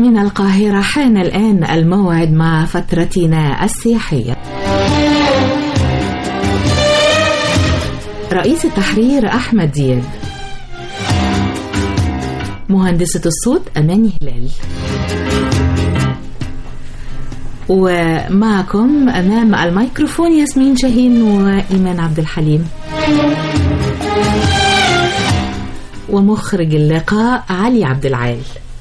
من القاهرة حان الآن الموعد مع فترتنا السياحية رئيس التحرير أحمد دياب مهندسة الصوت أماني هلال ومعكم أمام الميكروفون ياسمين شاهين وإيمان عبد الحليم ومخرج اللقاء علي عبد العال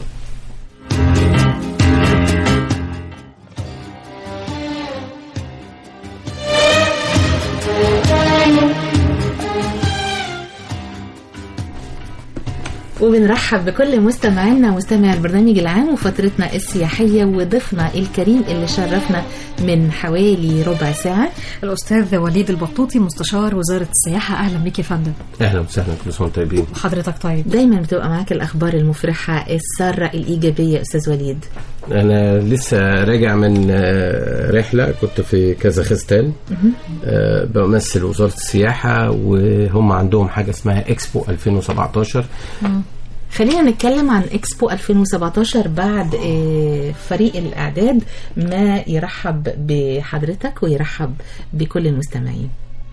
وبنرحب بكل مستمعينا مستمع البرنامج العام وفترتنا السياحية وضيفنا الكريم اللي شرفنا من حوالي ربع ساعة الأستاذ وليد البطوطي مستشار وزارة السياحة أهلا بك يا فندم اهلا وسهلا كل سنه وانتم طيبين حضرتك طيب دايما بتبقى معاك الأخبار المفرحة السارة الإيجابية أستاذ وليد انا لسه راجع من آه، رحله كنت في كازاخستان آه، بمثل وزاره السياحه وهم عندهم حاجه اسمها اكسبو 2017 خلينا نتكلم عن اكسبو 2017 بعد آه، فريق الإعداد ما يرحب بحضرتك ويرحب بكل المستمعين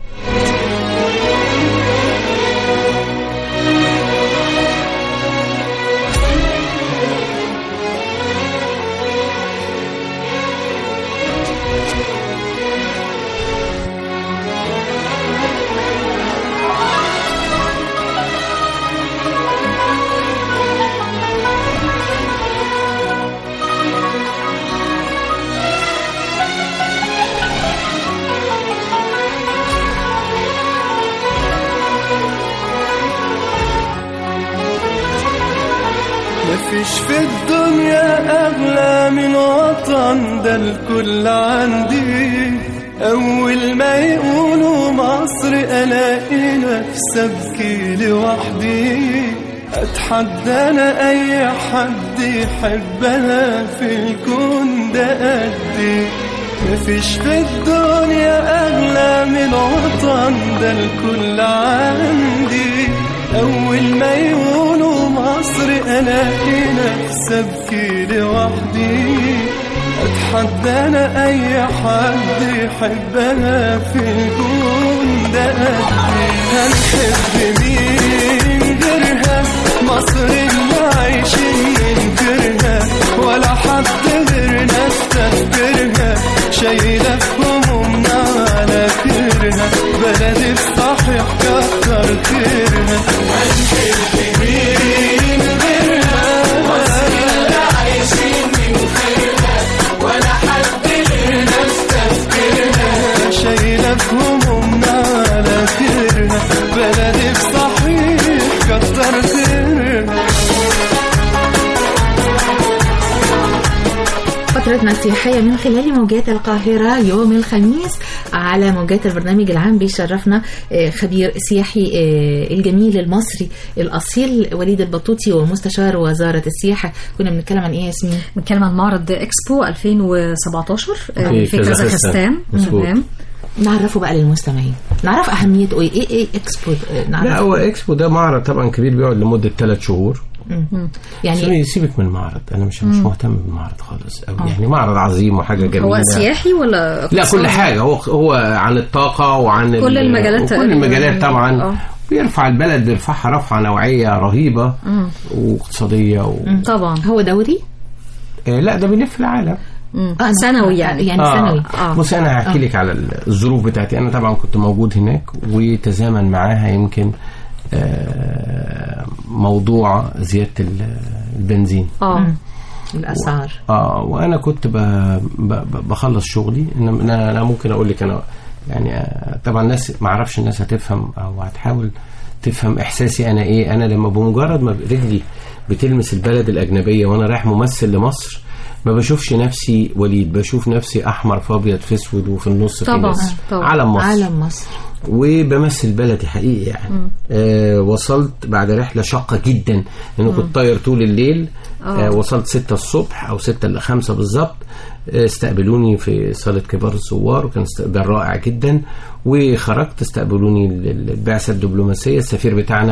مفيش في الدنيا أغلى من وطن ده الكل عندي أول ما يقولوا مصر ألاقي نفسي أبكي لوحدي أتحدى أنا أي حد يحبها في الكون ده قدي مفيش في الدنيا أغلى من وطن ده الكل عندي أول ما يقولوا مصر ألاقي نفسي أبكي لوحدي أتحدى أنا أي حد يحبها في الكون ده قدي هنحب مين غيرها مصر اللي عايشين ننكرها ولا حد غيرنا استذكرها شايلة في همومنا على كرها بلدي الصحيح كتر خيرها هنحب مين غيرها مصر اللي عايشين ننكرها ولا حد غيرنا استذكرها شايلة في همومنا على كرها بلدي الصحيح كتر خيرها فترتنا السياحية من خلال موجات القاهرة يوم الخميس على موجات البرنامج العام بيشرفنا آه، خبير سياحي آه، الجميل المصري الأصيل وليد البطوطي ومستشار وزارة السياحة كنا بنتكلم عن إيه يا ياسمين؟ بنتكلم عن معرض اكسبو 2017 آه، في في كازاخستان. كازاخستان مظبوط. تمام نعرفه بقى للمستمعين نعرف أهميته إيه إيه, إيه إكسبو آه، نعرف لا هو اكسبو ده معرض طبعا كبير بيقعد لمده ثلاث شهور يعني سوري سيبك من المعرض انا مش مش مهتم بالمعرض خالص أو يعني معرض عظيم وحاجه جميله هو سياحي ولا لا اقتصادي؟ كل حاجه هو هو عن الطاقه وعن كل ال- المجالات كل تقريباً. المجالات طبعا آه. بيرفع البلد بيرفعها رفعه نوعيه رهيبه واقتصاديه و... طبعا هو دوري؟ آه لا ده بيلف العالم مم. آه، سنوي يعني يعني سنوي آه. بص انا هحكي لك على الظروف بتاعتي انا طبعا كنت موجود هناك وتزامن معاها يمكن آه، موضوع زياده ال- البنزين اه الأسعار اه وانا كنت ب... ب... ب- بخلص شغلي إن انا انا ممكن اقول لك انا يعني آه، طبعا الناس ما اعرفش الناس هتفهم او هتحاول تفهم احساسي انا ايه انا لما بمجرد ما رجلي بتلمس البلد الاجنبيه وانا رايح ممثل لمصر ما بشوفش نفسي وليد بشوف نفسي احمر في ابيض في اسود وفي النص في طبعاً، ناس طبعاً. علم مصر عالم مصر وبمثل بلدي حقيقي يعني آه وصلت بعد رحلة شاقة جدا لأنه كنت طاير طول الليل آه وصلت ستة الصبح أو ستة إلا خمسة بالظبط آه استقبلوني في صالة كبار الثوار وكان استقبال رائع جدا وخرجت استقبلوني ال- البعثة الدبلوماسية السفير بتاعنا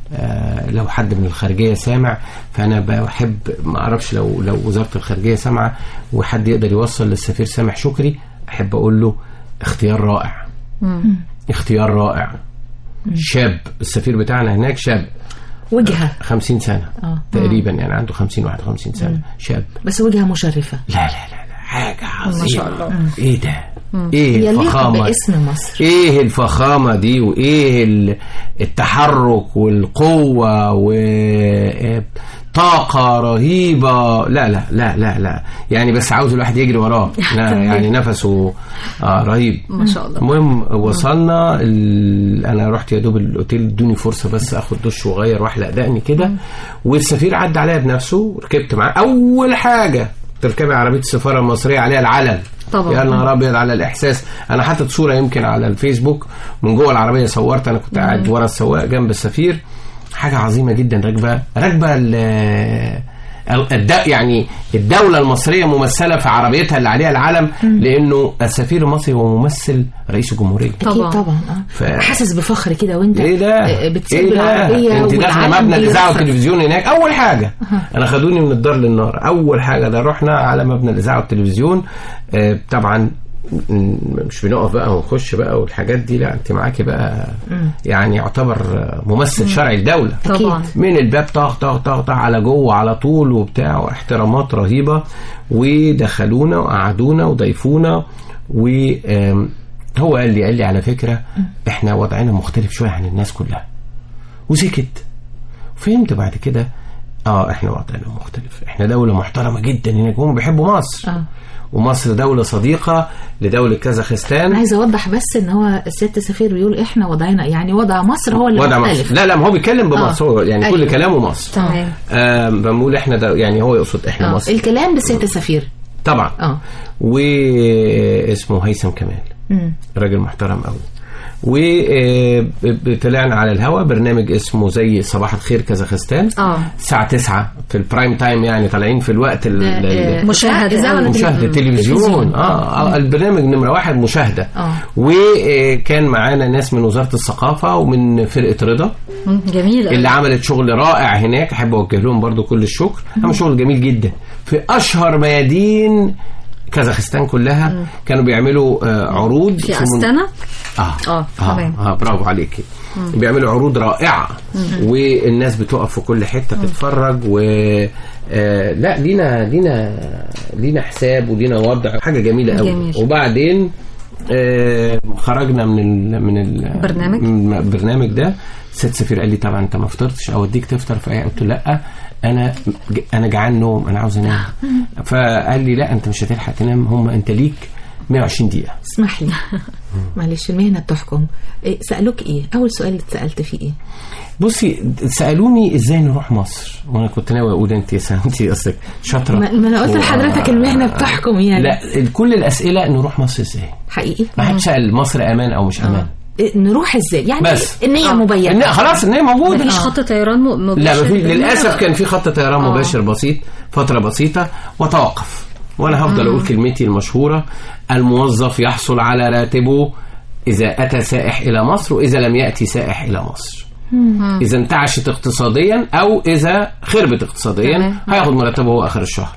آه، لو حد من الخارجيه سامع فانا بحب ما اعرفش لو لو وزاره الخارجيه سامعه وحد يقدر يوصل للسفير سامح شكري احب اقول له اختيار رائع اختيار رائع شاب السفير بتاعنا هناك شاب وجهه 50 سنه آه. تقريبا يعني عنده 50 51 سنه شاب بس وجهه مشرفه لا لا لا لا حاجه عظيمه ايه ده ايه يليق الفخامه باسم مصر ايه الفخامه دي وايه ال- التحرك والقوه وطاقه رهيبه لا لا لا لا لا يعني بس عاوز الواحد يجري وراه لا يعني نفسه آه رهيب ما شاء الله المهم وصلنا ال... انا رحت يا دوب الاوتيل ادوني فرصه بس اخد دش واغير واحلق دقني كده والسفير عدى عليا بنفسه ركبت معاه اول حاجه تركبي عربيه السفاره المصريه عليها العلم طبعا. يا نهار ابيض على الاحساس انا حاطط صوره يمكن على الفيسبوك من جوه العربيه صورت انا كنت قاعد ورا السواق جنب السفير حاجه عظيمه جدا راكبه راكبه ال- الد... يعني الدولة المصرية ممثلة في عربيتها اللي عليها العلم لأنه السفير المصري هو ممثل رئيس الجمهورية اكيد طبعا. طبعا اه ف- حاسس بفخر كده وانت ايه ده؟ آه، بتسيب ايه ده؟ العربيه انت داخله والعلم مبنى الاذاعه بيرفرف. والتلفزيون هناك اول حاجه انا خدوني من الدار للنار اول حاجه ده رحنا على مبنى الاذاعه والتلفزيون آه، طبعا م- مش بنقف بقى ونخش بقى والحاجات دي لا انت معاكي بقى يعني يعتبر آه، ممثل شرعي الدوله طبعا من الباب طاق طاق طاق طاق على جوه على طول وبتاع واحترامات رهيبه ودخلونا وقعدونا وضيفونا و آم، هو قال لي قال لي على فكره احنا وضعنا مختلف شويه عن الناس كلها وسكت فهمت بعد كده اه احنا وضعنا مختلف احنا دوله محترمه جدا هناك هم بيحبوا مصر اه ومصر دوله صديقه لدوله كازاخستان انا عايزه اوضح بس ان هو الست سفير بيقول احنا وضعنا يعني وضع مصر هو اللي وضع مختلف مصر لا لا ما هو بيتكلم بمصر هو يعني أيوة. كل كلامه مصر تمام آه بنقول احنا ده يعني هو يقصد احنا آه. مصر الكلام بالست سفير طبعا اه واسمه هيثم كمال مم. راجل محترم قوي وطلعنا على الهوا برنامج اسمه زي صباح الخير كازاخستان اه الساعة 9 في البرايم تايم يعني طالعين في الوقت ال- ده، ال- آه، مشاهدة. إذاعة ولا مشاهدة تلفزيون اه آه، البرنامج نمرة واحد مشاهدة آه. وكان معانا ناس من وزارة الثقافة ومن فرقة رضا مم، جميل اللي عملت شغل رائع هناك احب اوجه لهم برضو كل الشكر عملوا شغل جميل جدا في اشهر ميادين كازاخستان كلها كانوا بيعملوا آه، عروض في من- استنا اه آه، تمام. اه برافو عليكي بيعملوا عروض رائعه والناس بتقف في كل حته تتفرج و آه لا لينا لينا لينا حساب ولينا وضع حاجه جميله قوي جميل. وبعدين آه خرجنا من ال من ال برنامج؟ من البرنامج ده ست سفير قال لي طبعا انت ما فطرتش اوديك تفطر في اي قلت له لا انا ج- انا جعان نوم انا عاوز انام فقال لي لا انت مش هتلحق تنام هم انت ليك 120 دقيقه اسمح لي معلش المهنه بتحكم إيه سالوك ايه اول سؤال اتسالت فيه ايه بصي سالوني ازاي نروح مصر وانا كنت ناوي اقول انت انت اصلك شاطره ما ما انا قلت لحضرتك المهنه بتحكم يعني لا كل الاسئله نروح مصر ازاي حقيقي ما حدش سال مصر امان او مش امان إيه، نروح ازاي يعني بس. النيه مبينه إن خلاص ان هي موجوده مفيش خط طيران م- مباشر لا ما في بيننا. للاسف كان في خط طيران آه. مباشر بسيط فتره بسيطه وتوقف وانا هفضل اقول كلمتي المشهوره الموظف يحصل على راتبه اذا اتى سائح الى مصر واذا لم ياتي سائح الى مصر اذا انتعشت اقتصاديا او اذا خربت اقتصاديا تمام. هياخد مرتبه هو اخر الشهر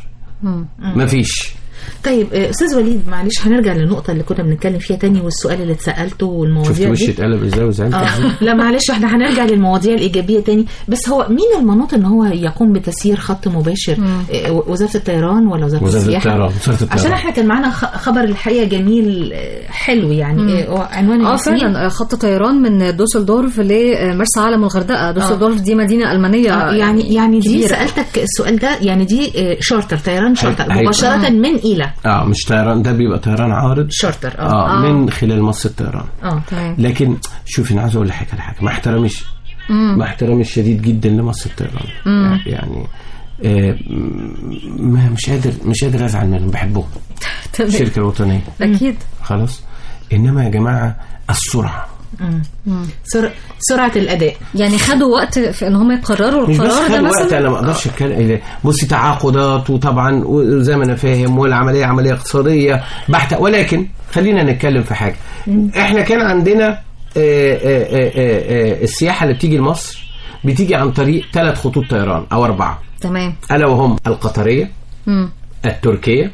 مفيش طيب آه، استاذ وليد معلش هنرجع للنقطه اللي كنا بنتكلم فيها تاني والسؤال اللي اتسالته شفت والمواضيع وشي دي اتقلب ازاي وزعلت ازاي آه. لا معلش احنا هنرجع للمواضيع الايجابيه تاني بس هو مين المنوط ان هو يقوم بتسيير خط مباشر آه، وزاره الطيران ولا وزاره, وزارة السياحه الطيران، وزارة الطيران. عشان احنا كان معانا خ- خبر الحقيقه جميل آه، حلو يعني آه، هو عنوان اه الياسمين. فعلا آه، خط طيران من دوسلدورف لمرسى علم الغردقه دوسلدورف دي مدينه المانيه آه، يعني يعني دي كبيرة. سالتك السؤال ده يعني دي آه، شارتر طيران شارتر هي- مباشره من الى اه مش طيران ده بيبقى طيران عارض شارتر اه اه, من خلال مصر الطيران اه تمام لكن شوفي انا عاوز اقول لك على حاجه مع احترامي ش- مع احترامي الشديد جدا لمصر الطيران يعني آه م- ما مش قادر مش قادر ازعل منهم بحبهم تمام الشركه الوطنيه اكيد خلاص انما يا جماعه السرعه سر... سرعه الاداء يعني خدوا وقت في ان هم يقرروا مش بس القرار ده خد وقت مثلا انا ما اقدرش اتكلم بصي تعاقدات وطبعا وزي ما انا فاهم والعمليه عمليه اقتصاديه بحته ولكن خلينا نتكلم في حاجه احنا كان عندنا آه، آه، آه، آه، آه، السياحه اللي بتيجي لمصر بتيجي عن طريق ثلاث خطوط طيران او اربعه تمام الا وهم القطريه مم. التركيه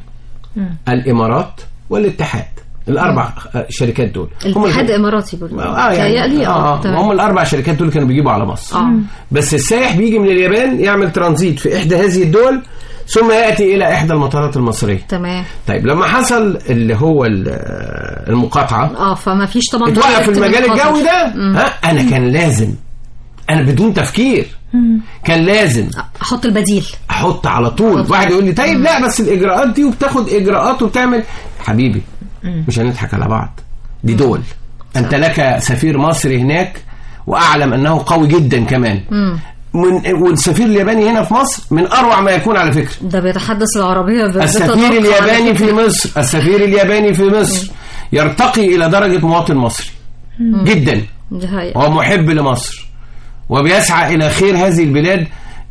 الامارات والاتحاد الاربع آه، شركات دول هم الاتحاد اللي- اماراتي برضه اه يعني تهيألي اه, آه تمام. هم الاربع شركات دول كانوا بيجيبوا على مصر اه بس السائح بيجي من اليابان يعمل ترانزيت في احدى هذه الدول ثم ياتي الى احدى المطارات المصريه تمام طيب لما حصل اللي هو ال- آه، المقاطعه اه فما فيش طبعا اتوقف direct المجال مقاطعة. الجوي ده مم. ها انا كان لازم انا بدون تفكير كان لازم احط البديل احط على طول واحد يقول لي طيب لا بس الاجراءات دي وبتاخد اجراءات وبتعمل حبيبي مش هنضحك على بعض دي دول انت لك سفير مصري هناك واعلم انه قوي جدا كمان من والسفير الياباني هنا في مصر من اروع ما يكون على فكره ده بيتحدث العربية ب- السفير بتدقق على الياباني فكرة. في مصر السفير الياباني في مصر يرتقي الى درجه مواطن مصري جدا دي حقيقة هو محب لمصر وبيسعى الى خير هذه البلاد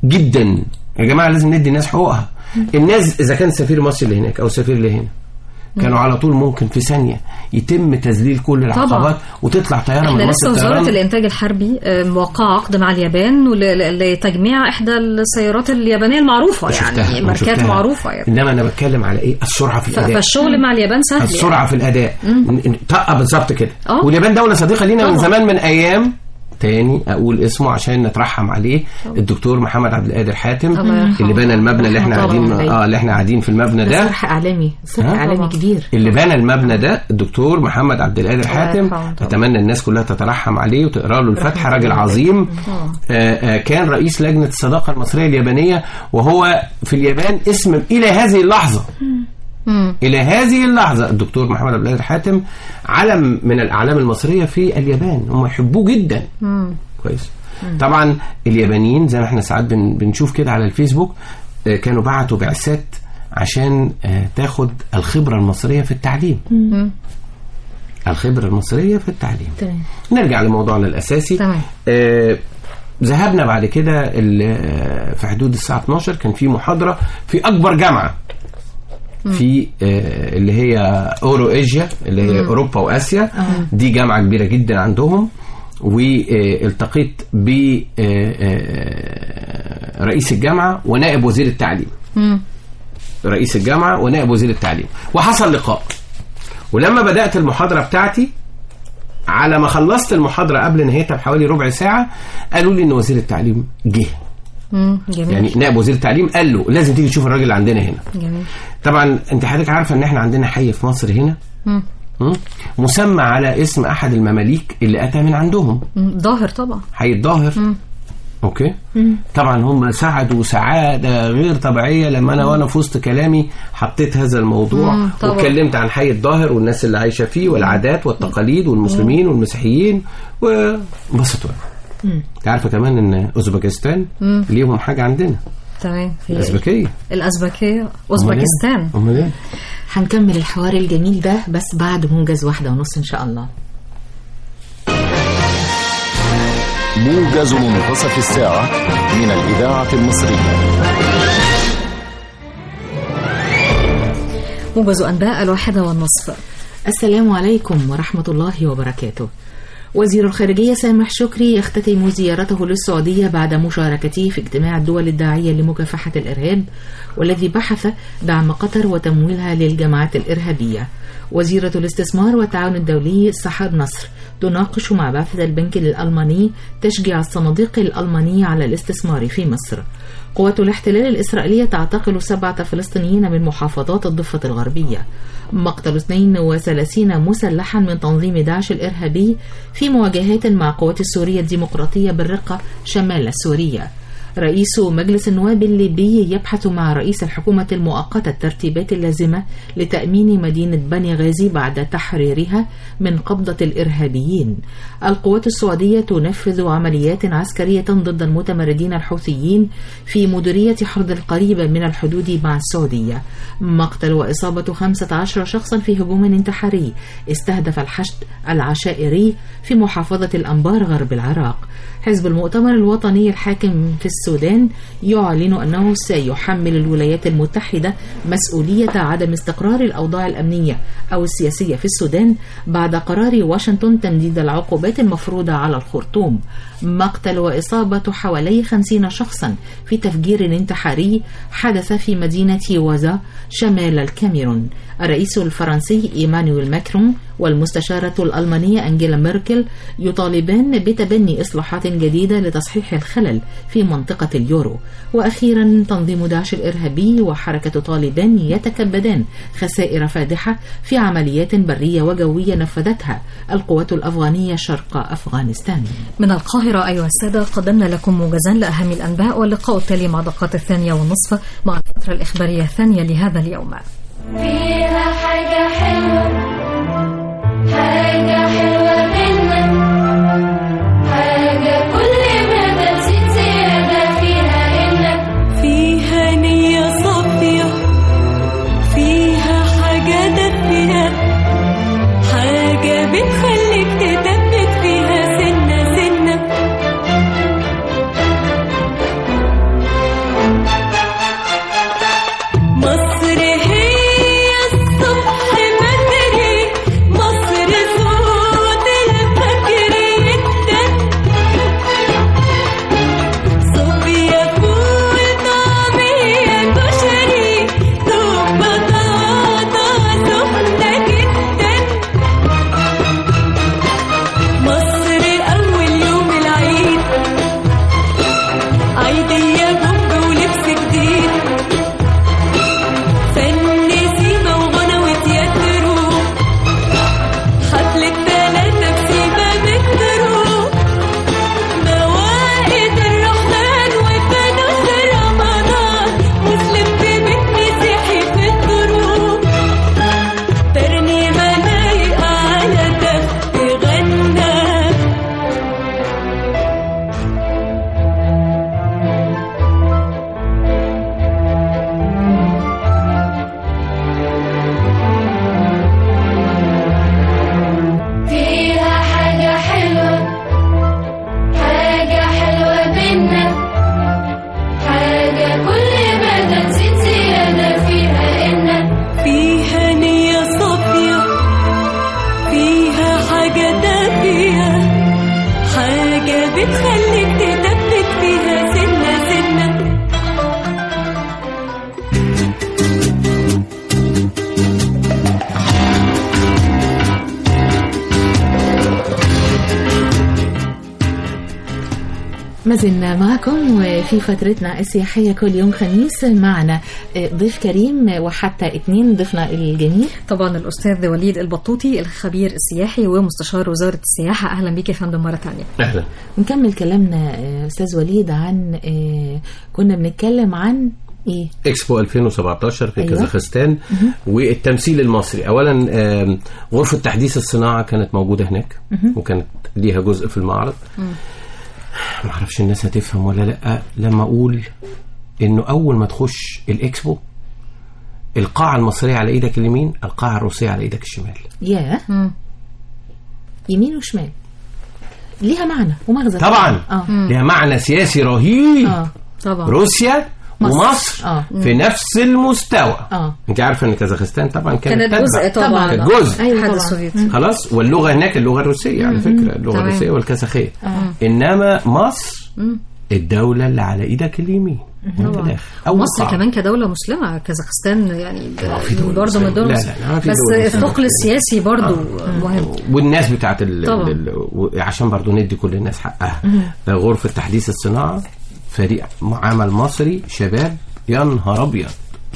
جدا يا جماعه لازم ندي الناس حقوقها الناس اذا كان سفير مصر اللي هناك او سفير اللي هنا كانوا على طول ممكن في ثانيه يتم تذليل كل العقبات وتطلع طياره احنا من لسه مصر وزارة طيران الإنتاج الحربي آه، موقعة عقد مع اليابان ول- ل- لتجميع إحدى السيارات اليابانية المعروفة شفتها، يعني ماركات شفتها. معروفة يعني انما انا بتكلم على ايه السرعه في ف- الاداء فالشغل مع اليابان سهل يعني. السرعه في الاداء ن- ن- طاقه بالظبط كده آه. واليابان دوله صديقه لينا من طبعا. زمان من ايام تاني اقول اسمه عشان نترحم عليه الدكتور محمد عبد القادر حاتم الله يرحمه. اللي بنى المبنى اللي احنا رحمة الله قاعدين عليه. اه اللي احنا قاعدين في المبنى ده ده صرح اعلامي صرح ها؟ اعلامي طبعا. كبير اللي بنى المبنى ده الدكتور محمد عبد القادر حاتم يرحمه طبعا. اتمنى الناس كلها تترحم عليه وتقرا له الفاتحه راجل عظيم آه آه كان رئيس لجنه الصداقه المصريه اليابانيه وهو في اليابان اسم الى هذه اللحظه مم. الى هذه اللحظه الدكتور محمد عبد القادر حاتم علم من الاعلام المصريه في اليابان هم يحبوه جدا مم. كويس طبعا اليابانيين زي ما احنا ساعات بن بنشوف كده على الفيسبوك آه، كانوا بعتوا بعثات عشان آه، تاخد الخبره المصريه في التعليم مم. الخبره المصريه في التعليم تمام نرجع لموضوعنا الاساسي تمام. آه ذهبنا بعد كده ال- آه، في حدود الساعه 12 كان في محاضره في اكبر جامعه في آه اللي هي اورو ايجيا اللي هي اوروبا واسيا دي جامعه كبيره جدا عندهم والتقيت ب آه، آه، رئيس الجامعه ونائب وزير التعليم مم. رئيس الجامعه ونائب وزير التعليم وحصل لقاء ولما بدات المحاضره بتاعتي على ما خلصت المحاضره قبل نهايتها بحوالي ربع ساعه قالوا لي ان وزير التعليم جه مم. جميل يعني نائب وزير التعليم قال له لازم تيجي تشوف الراجل اللي عندنا هنا جميل طبعا انت حضرتك عارفه ان احنا عندنا حي في مصر هنا مم. م? مسمى على اسم احد المماليك اللي اتى من عندهم مم. ظاهر طبعا حي الظاهر اوكي طبعا هم سعدوا سعاده غير طبيعيه لما انا وانا في وسط كلامي حطيت هذا الموضوع مم، طبعا. واتكلمت عن حي الظاهر والناس اللي عايشه فيه والعادات والتقاليد والمسلمين والمسيحيين وانبسطوا انت عارفه كمان ان اوزبكستان ليهم حاجه عندنا تمام في الازبكيه الأزبكية أوزبكستان امال ايه هنكمل الحوار الجميل ده بس بعد موجز واحدة ونص إن شاء الله موجز منتصف الساعة من الإذاعة المصرية موجز أنباء الواحدة والنصف السلام عليكم ورحمة الله وبركاته وزير الخارجية سامح شكري يختتم زيارته للسعودية بعد مشاركته في اجتماع الدول الداعية لمكافحة الإرهاب والذي بحث دعم قطر وتمويلها للجماعات الإرهابية وزيرة الاستثمار والتعاون الدولي سحر نصر تناقش مع بعثة البنك الألماني تشجيع الصناديق الألمانية على الاستثمار في مصر قوات الاحتلال الإسرائيلية تعتقل سبعة فلسطينيين من محافظات الضفة الغربية مقتل 32 مسلحا من تنظيم داعش الإرهابي في مواجهات مع قوات السورية الديمقراطية بالرقة شمال سوريا رئيس مجلس النواب الليبي يبحث مع رئيس الحكومة المؤقتة الترتيبات اللازمة لتأمين مدينة بني غازي بعد تحريرها من قبضة الإرهابيين القوات السعودية تنفذ عمليات عسكرية ضد المتمردين الحوثيين في مديرية حرد القريبة من الحدود مع السعودية مقتل وإصابة 15 شخصا في هجوم انتحاري استهدف الحشد العشائري في محافظة الأنبار غرب العراق حزب المؤتمر الوطني الحاكم في السودان يعلن أنه سيحمل الولايات المتحدة مسؤولية عدم استقرار الأوضاع الأمنية أو السياسية في السودان بعد قرار واشنطن تمديد العقوبات المفروضة على الخرطوم مقتل وإصابة حوالي خمسين شخصا في تفجير انتحاري حدث في مدينة وازا شمال الكاميرون الرئيس الفرنسي إيمانويل ماكرون والمستشارة الألمانية أنجيلا ميركل يطالبان بتبني إصلاحات جديدة لتصحيح الخلل في منطقة اليورو وأخيرا تنظيم داعش الإرهابي وحركة طالبان يتكبدان خسائر فادحة في عمليات برية وجوية نفذتها القوات الأفغانية شرق أفغانستان من القاهرة أيها السادة قدمنا لكم موجزا لأهم الأنباء واللقاء التالي مع دقات الثانية والنصف مع الفترة الإخبارية الثانية لهذا اليوم فيها حاجة حلوة حاجة حلوة منك حاجة كل ما بتزيد زيادة فيها إنك فيها نية صافية فيها حاجة دافية حاجة بتخليك تثبت فيها سنة سنة مصر هي الصبح بدري مصر صوت الفجر جدا صوفيا فول طعمية كشري دوب بطاطا سخنة جدا مصر أول يوم العيد عيدية بومب ولبس جديد فن سيما وغنى وتياترو حفلة تلاتة بسيما مترو موائد الرحمن وفانوس رمضان مسلم في بيت مسيحي في الدروب ترنيمة لايقة على ده تغنى فيها حاجة حلوة حاجة حلوة بينا حاجة كل ما تزيد زيادة فيها إنك فيها نية صافية فيها حاجة دافية حاجة بتخليك تثبت فيها سنة سنة ما زلنا معكم وفي فترتنا السياحية كل يوم خميس معنا ضيف كريم وحتى اثنين ضيفنا الجميل طبعا الأستاذ وليد البطوطي الخبير السياحي ومستشار وزارة السياحة أهلا بك يا فندم مرة ثانية اهلا نكمل كلامنا آه، أستاذ وليد عن آه، كنا بنتكلم عن إيه اكسبو 2017 في أيوة. كازاخستان والتمثيل المصري اولا آم، غرفه تحديث الصناعه كانت موجوده هناك وكانت ليها جزء في المعرض ما اعرفش الناس هتفهم ولا لا لما اقول انه اول ما تخش الاكسبو القاعه المصريه على ايدك اليمين القاعه الروسيه على ايدك الشمال يا مم. يمين وشمال ليها معنى ومغزى طبعا اه ليها معنى سياسي رهيب اه طبعا روسيا مصر. ومصر آه. في نفس المستوى اه انت عارفه ان كازاخستان طبعا كانت, كانت تتبع. جزء طبعا كانت جزء. أيوة الاتحاد طبعاً. السوفيتي خلاص واللغه هناك اللغه الروسيه على فكره اللغه تمام. الروسيه والكازاخيه انما مصر الدوله اللي على ايدك اليمين وانت طبعا. داخل اول مصر قاعة. كمان كدولة مسلمة كازاخستان يعني في دول برضه من مسلمة. الدول لا، المسلمة. لا، لا، ما في بس دول مسلمة. الثقل السياسي برضه مهم والناس بتاعت ال... طبعا. ال... و- عشان برضو ندي كل الناس حقها غرفه تحديث الصناعه فريق عمل مصري شباب يا نهار ابيض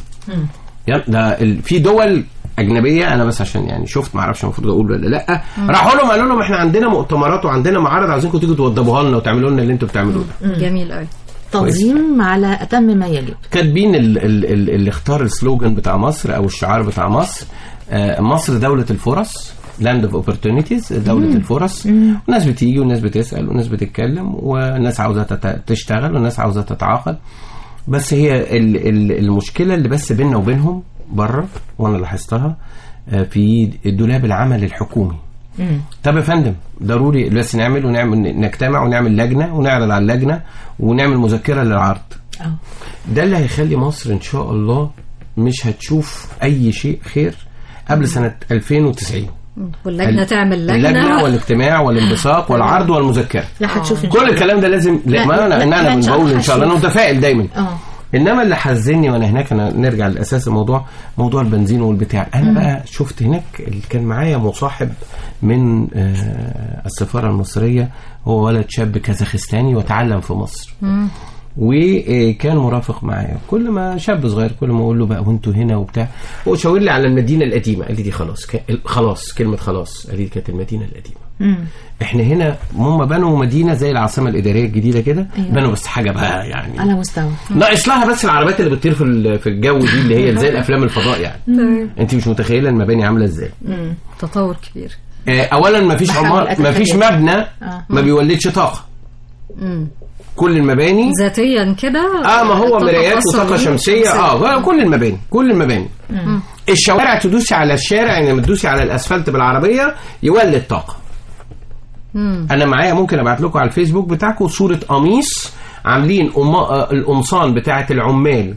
يا ده ال... في دول اجنبيه انا بس عشان يعني شفت ما اعرفش المفروض اقول ولا لا راحوا لهم قالوا لهم احنا عندنا مؤتمرات وعندنا معارض عاوزينكم تيجوا توضبوها لنا وتعملوا لنا اللي انتوا بتعملوه ده جميل قوي تنظيم على أتم ما يجب كاتبين ال- ال- ال- اللي اختار السلوجان بتاع مصر او الشعار بتاع مصر آه، مصر دولة الفرص لاند اوف اوبورتونيتيز دولة الفرص وناس بتيجي وناس بتسأل وناس بتتكلم وناس عاوزة تت- تشتغل وناس عاوزة تتعاقد بس هي ال- ال- المشكلة اللي بس بيننا وبينهم بره وانا لاحظتها آه، في دولاب العمل الحكومي مم. طب يا فندم ضروري بس نعمل ونعمل نجتمع ونعمل لجنه ونعرض على اللجنه ونعمل مذكره للعرض اه ده اللي هيخلي مصر ان شاء الله مش هتشوف اي شيء خير قبل سنه 2090 واللجنه تعمل اللجنه لجنه والاجتماع والانبساط والعرض والمذكره لا هتشوف إن شاء كل الكلام ده لازم لا لا، ما انا لا، ان لا، انا إن شاء بنقول الله ان شاء الله انا هشوف. متفائل دايما اه انما اللي حزني وانا هناك انا نرجع لاساس الموضوع موضوع البنزين والبتاع انا بقى شفت هناك اللي كان معايا مصاحب من آه، السفاره المصريه هو ولد شاب كازاخستاني وتعلم في مصر وكان مرافق معايا كل ما شاب صغير كل ما اقول له بقى وانتوا هنا وبتاع هو شاور لي على المدينه القديمه قال لي دي خلاص ك- خلاص كلمه خلاص قال لي دي كانت المدينه القديمه مم. احنا هنا هم بنوا مدينه زي العاصمه الاداريه الجديده كده أيوة. بنوا بس حاجه بقى يعني على مستوى ناقص لها بس العربيات اللي بتطير في ال- في الجو دي اللي هي زي الافلام الفضاء يعني انت مش متخيله المباني عامله ازاي مم. تطور كبير آه، اولا ما فيش بحاول عمار ما فيش أتخيل. مبنى آه. ما بيولدش طاقه مم. كل المباني ذاتيا كده اه ما هو طاقة مرايات خاصة وطاقه بيه. شمسيه اه كل المباني كل المباني الشوارع تدوسي على الشارع يعني لما تدوسي على الاسفلت بالعربيه يولد طاقه مم. انا معايا ممكن ابعت لكم على الفيسبوك بتاعكم صوره قميص عاملين أم... آه، القمصان بتاعه العمال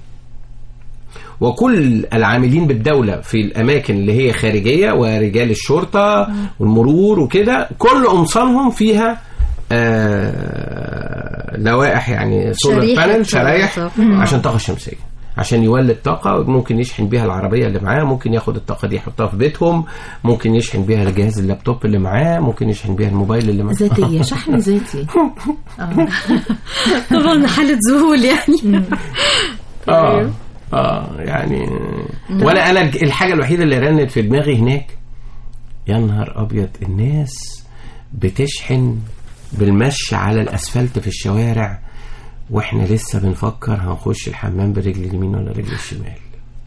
وكل العاملين بالدولة في الأماكن اللي هي خارجية ورجال الشرطة والمرور وكده كل قمصانهم فيها آه لوائح يعني سولار شريحة بانل شرايح طاقة. عشان طاقة شمسية عشان يولد طاقة ممكن يشحن بيها العربية اللي معاه ممكن ياخد الطاقة دي يحطها في بيتهم ممكن يشحن بيها الجهاز اللابتوب اللي معاه ممكن يشحن بيها الموبايل اللي معاه ذاتية شحن ذاتي اه طبعا حالة ذهول يعني اه اه يعني وانا انا الحاجه الوحيده اللي رنت في دماغي هناك يا نهار ابيض الناس بتشحن بالمشي على الاسفلت في الشوارع واحنا لسه بنفكر هنخش الحمام برجل اليمين ولا رجل الشمال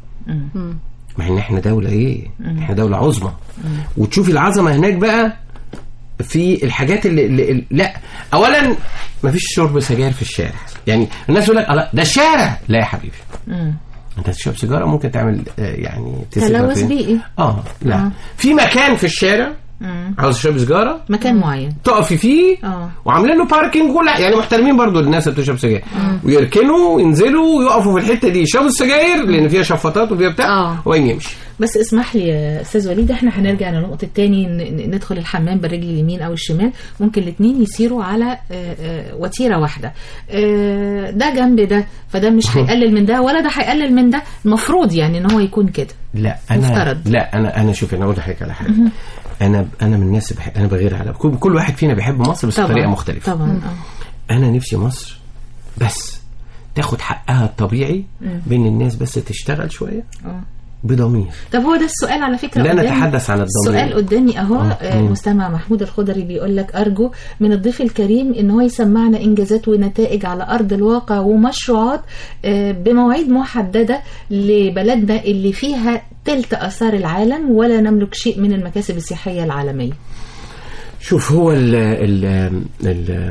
مع ان احنا دوله ايه احنا دوله عظمى وتشوفي العظمه هناك بقى في الحاجات اللي, اللي, اللي لا اولا مفيش شرب سجاير في الشارع يعني الناس يقول لك "الله، ده الشارع لا يا حبيبي انت تشرب سيجاره ممكن تعمل آه، يعني تسرق تلوث في- بيئي. اه لا آه. في مكان في الشارع عاوز تشرب سيجاره مكان معين تقفي فيه اه. وعاملين له باركينج كل يعني محترمين برضو الناس اللي بتشرب سجاير ويركنوا وينزلوا ويقفوا في الحته دي يشربوا السجاير لان فيها شفاطات وفيها بتاع اه. وين يمشي بس اسمح لي يا استاذ وليد احنا هنرجع للنقطه الثاني ندخل الحمام بالرجل اليمين او الشمال ممكن الاثنين يسيروا على آه، آه، وتيره واحده آه، ده جنب ده فده مش هيقلل من ده ولا ده هيقلل من ده المفروض يعني ان هو يكون كده لا انا مفترض. لا انا انا شوف انا اقول لحضرتك على حاجه انا انا من الناس بحب انا بغير على كل, كل واحد فينا بيحب مصر بس بطريقه مختلفه طبعا اه انا نفسي مصر بس تاخد حقها الطبيعي بين الناس بس تشتغل شويه اه بضمير طب هو ده السؤال على فكره لا قدامي. نتحدث عن الضمير. السؤال قدامي اهو آه. آه، مم. المستمع محمود الخضري بيقول لك ارجو من الضيف الكريم ان هو يسمعنا انجازات ونتائج على ارض الواقع ومشروعات آه، بمواعيد محدده لبلدنا اللي فيها تلت اثار العالم ولا نملك شيء من المكاسب السياحيه العالميه شوف هو ال ال ال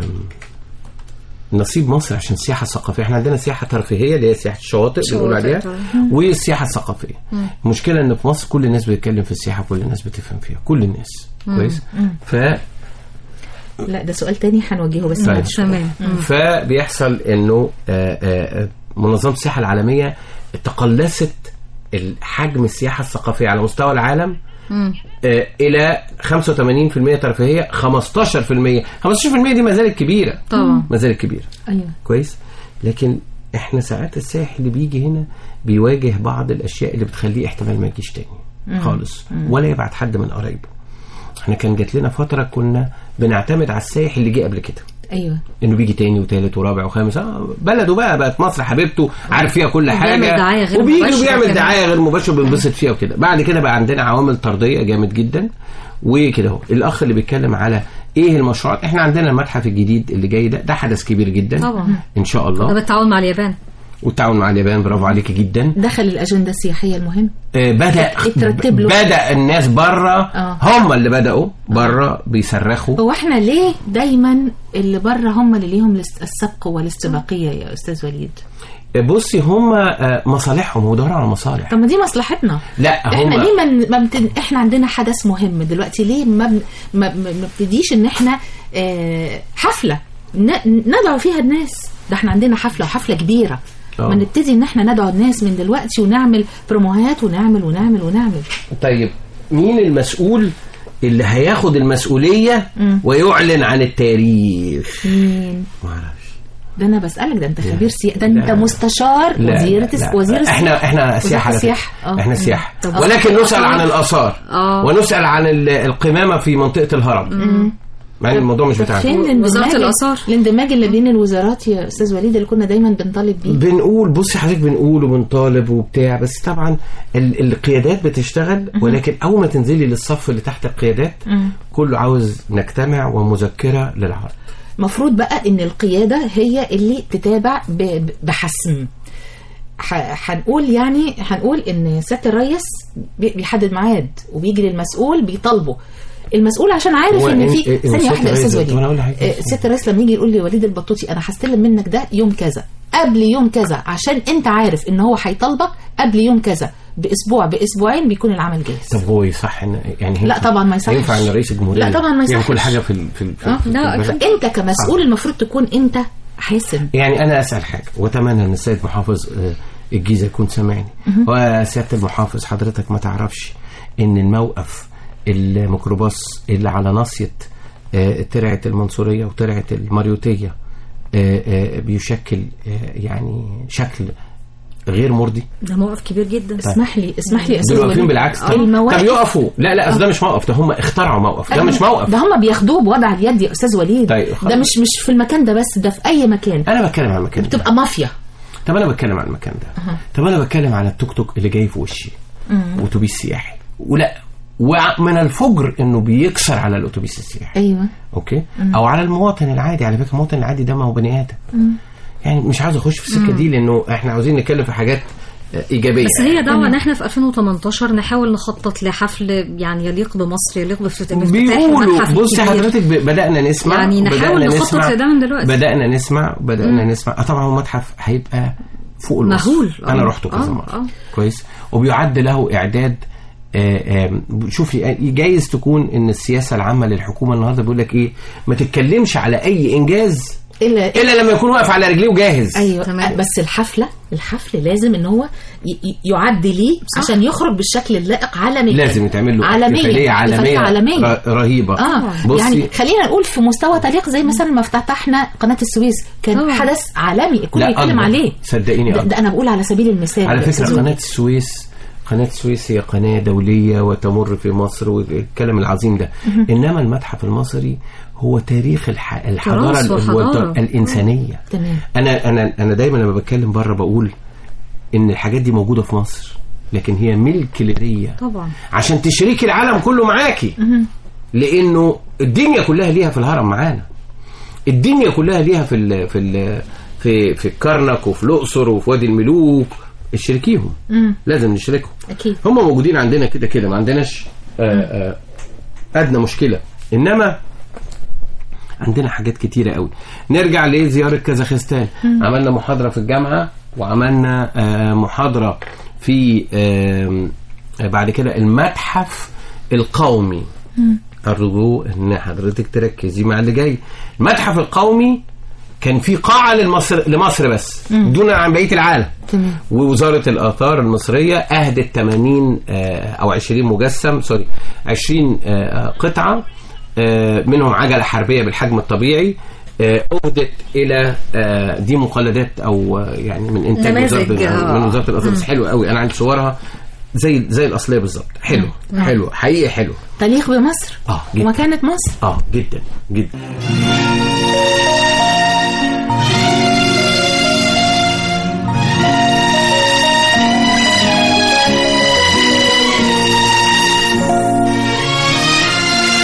نصيب مصر عشان السياحه الثقافيه احنا عندنا سياحه ترفيهيه اللي هي سياحه الشواطئ بنقول شواطئ عليها طبعا. والسياحه الثقافيه المشكله ان في مصر كل الناس بتتكلم في السياحه كل الناس بتفهم فيها كل الناس كويس ف لا ده سؤال تاني هنوجهه بس طيب. بعد شوية. تمام فبيحصل انه آه، آه، آه، منظمه السياحه العالميه تقلصت حجم السياحه الثقافيه على مستوى العالم آه، الى 85% ترفيهيه 15% 15% دي ما زالت كبيره طبعا ما زالت كبيره ايوه كويس لكن احنا ساعات السائح اللي بيجي هنا بيواجه بعض الاشياء اللي بتخليه احتمال ما يجيش تاني خالص ولا يبعت حد من قرايبه احنا كان جات لنا فتره كنا بنعتمد على السائح اللي جه قبل كده ايوه انه بيجي تاني وتالت ورابع وخامس اه بلده بقى بقت مصر حبيبته عارف فيها كل حاجه وبيعمل دعاية غير وبيجي مباشرة وبيعمل كمان. دعايه غير مباشره بنبسط فيها وكده بعد كده بقى عندنا عوامل طرديه جامد جدا وكده اهو الاخ اللي بيتكلم على ايه المشروعات احنا عندنا المتحف الجديد اللي جاي ده ده حدث كبير جدا طبعا. ان شاء ده الله بالتعاون مع اليابان والتعاون مع اليابان برافو عليكي جدا دخل الاجنده السياحيه المهم آه، بدا اترتب له. بدا الناس بره آه. هم اللي بداوا بره بيصرخوا هو احنا ليه دايما اللي بره هم اللي ليهم الاس- السبق والاستباقيه يا استاذ وليد بصي هم آه، مصالحهم ودوروا على مصالح طب ما دي مصلحتنا لا احنا هم ليه ما من... ما بتن... احنا عندنا حدث مهم دلوقتي ليه ما بن... ما ما ما بتديش ان احنا اه حفله ن... ندعو فيها الناس ده احنا عندنا حفله وحفله كبيره آه. ما نبتدي ان احنا ندعو الناس من دلوقتي ونعمل بروموهات ونعمل ونعمل ونعمل طيب مين المسؤول اللي هياخد المسؤوليه ويعلن عن التاريخ مين ما اعرفش ده انا بسالك ده انت خبير سياحه ده انت لا. مستشار لا، وزير لا، تس... لا. وزير الس- احنا احنا سياحه على السياحة. فكرة. آه. احنا سياحه طب ولكن نسال عن الاثار آه. ونسال عن ال- القمامه في منطقه الهرم مع ان الموضوع مش طب بتاعنا فين الاندماج وزارة الآثار. الاندماج اللي بين الوزارات يا استاذ وليد اللي كنا دايما بنطالب بيه بنقول بصي حضرتك بنقول وبنطالب وبتاع بس طبعا ال- القيادات بتشتغل ولكن اول ما تنزلي للصف اللي تحت القيادات كله عاوز نجتمع ومذكره للعرض المفروض بقى ان القياده هي اللي تتابع ب- ب- بحسم ح- هنقول يعني هنقول ان سياده الرئيس بي- بيحدد ميعاد وبيجي للمسؤول بيطالبه المسؤول عشان عارف هو ان إن- في إيه- ثانيه سيادة واحده يا الرئيس استاذ ده- وليد طب أنا أقول لحضرتك آه، سياده الرئيس لما يجي يقول لي وليد البطوطي انا هستلم منك ده يوم كذا قبل يوم كذا عشان انت عارف ان هو هيطالبك قبل يوم كذا باسبوع باسبوعين بيكون العمل جاهز طب هو يصح ان يعني لا طبعا ما يصحش. ينفع ان رئيس الجمهوريه لا طبعا ما يعمل يصحش. كل حاجه في ال- في ال- في, آه، في لا، البلد؟ انت كمسؤول المفروض تكون انت حاسم يعني انا اسال حاجه واتمنى ان السيد محافظ آه، الجيزه يكون سامعني وسياده المحافظ حضرتك ما تعرفش ان الموقف الميكروباص اللي على ناصيه آه، ترعه المنصوريه وترعه الماريوتيه آه، آه، بيشكل آه، يعني شكل غير مرضي ده موقف كبير جدا اسمح لي اسمح لي يا استاذ دول واقفين وليد. بالعكس طب المواقف طب يقفوا لا لا اصل ده مش موقف ده هم اخترعوا موقف ده مش موقف ده هم بياخدوه بوضع اليد يا استاذ وليد طيب، خلاص. ده مش مش في المكان ده بس ده في اي مكان انا بتكلم عن المكان ده بتبقى مافيا طب انا بتكلم عن المكان ده طب انا بتكلم عن التوك توك اللي جاي في وشي واتوبيس سياحي ولا ومن الفجر انه بيكسر على الاتوبيس السياحي ايوه اوكي او على المواطن العادي على فكره المواطن العادي ده ما هو بني ادم يعني مش عاوز اخش في السكه دي لانه احنا عاوزين نتكلم في حاجات آه، ايجابيه بس هي دعوة ان احنا في 2018 نحاول نخطط لحفل يعني يليق بمصر يليق بافتتاح المتحف بيقولوا بصي الكبير. حضرتك ب- بدانا نسمع يعني نحاول بدأنا نخطط نسمع- لده من دلوقتي. بدانا نسمع بدانا نسمع آه طبعا هو متحف هيبقى فوق الوصف مهول. انا آه. رحته كذا آه، مره آه. كويس وبيعد له اعداد آه، آه، شوفي آه، جايز تكون ان السياسه العامه للحكومه النهارده بيقول لك ايه ما تتكلمش على اي انجاز الا الا لما يكون واقف على رجليه وجاهز ايوه تمام. بس الحفله الحفل لازم ان هو ي- ي- يعد ليه عشان يخرج بالشكل اللائق عالميا لازم يتعمل له عالميا احتفاليه عالميه احتفالية عالميه ر- رهيبه اه بصي يعني خلينا نقول في مستوى تليق زي مثلا ما افتتحنا قناه السويس كان طبعا. حدث عالمي الكل لا بيتكلم أكبر. عليه صدقيني ده, أكبر. ده انا بقول على سبيل المثال على يا فكرة أستاذ قناة وليد. السويس قناة السويس هي قناة دولية وتمر في مصر والكلام العظيم ده إنما المتحف المصري هو تاريخ الح... الحضارة تراث ال- وحضارة. والت- الإنسانية تمام. أنا أنا أنا دايما لما بتكلم بره بقول إن الحاجات دي موجودة في مصر لكن هي ملك ليبيا طبعا عشان تشريكي العالم كله معاكي لانه الدنيا كلها ليها في الهرم معانا الدنيا كلها ليها في ال في ال في في الكرنك وفي الاقصر وفي وادي الملوك اشركيهم لازم نشركهم أكيد. هم موجودين عندنا كده كده ما عندناش آه، آه، ادنى مشكله انما عندنا حاجات كتيرة قوي نرجع لزيارة كازاخستان عملنا محاضرة في الجامعة وعملنا آه، محاضرة في آم، آه، بعد كده المتحف القومي أرجو إن حضرتك تركزي مع اللي جاي المتحف القومي كان في قاعة لمصر لمصر بس دون عن بقية العالم تمام. ووزارة الآثار المصرية أهدت 80 آه، أو 20 مجسم سوري 20 آه، قطعة آه، منهم عجلة حربية بالحجم الطبيعي آه، أهدت إلى آه، دي مقلدات أو آه، يعني من إنتاج نماذج، وزارة آه. من وزارة الآثار بس حلو قوي أنا عندي صورها زي زي الأصلية بالظبط حلو حلو حقيقي حلو تليق بمصر آه، جدا. ومكانة مصر اه جدا جدا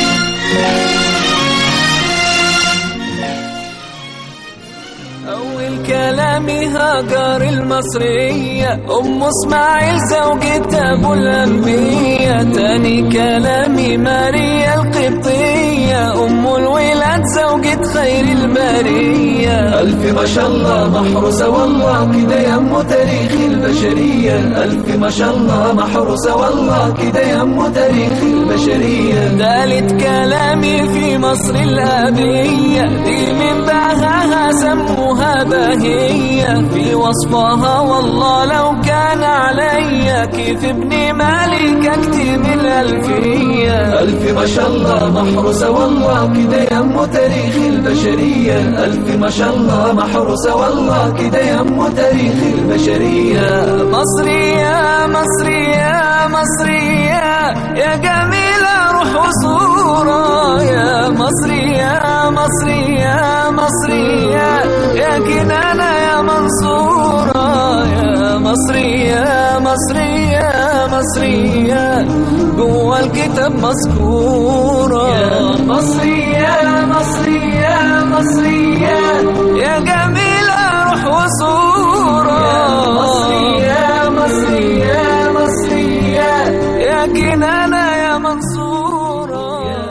أول الكلام هاجر المصرية أم إسماعيل زوجة أبو الأنبياء تاني كلامي ماريا القبطية أم الولاد زوجة خير البرية ألف ما شاء الله محروسة والله كده يم تاريخ البشرية ألف ما شاء الله محروسة والله كده يم تاريخ البشرية تالت كلامي في مصر الأبية دي من بهاها سموها بهية في وصفها والله لو كان عليا كيف ابن مالك اكتب الألفية ألف ما شاء الله محروسة والله كده يم تاريخ البشرية ألف ما شاء الله محروسة والله كده يم تاريخ البشرية مصرية مصرية مصرية يا جميلة روح وصورة يا مصرية مصرية مصرية يا كنانة يا منصورة يا مصرية مصرية مصرية جوا الكتاب مذكورة يا مصرية مصرية مصرية يا جميلة روح وصورة يا مصرية مصرية مصرية يا كنانة يا منصورة يا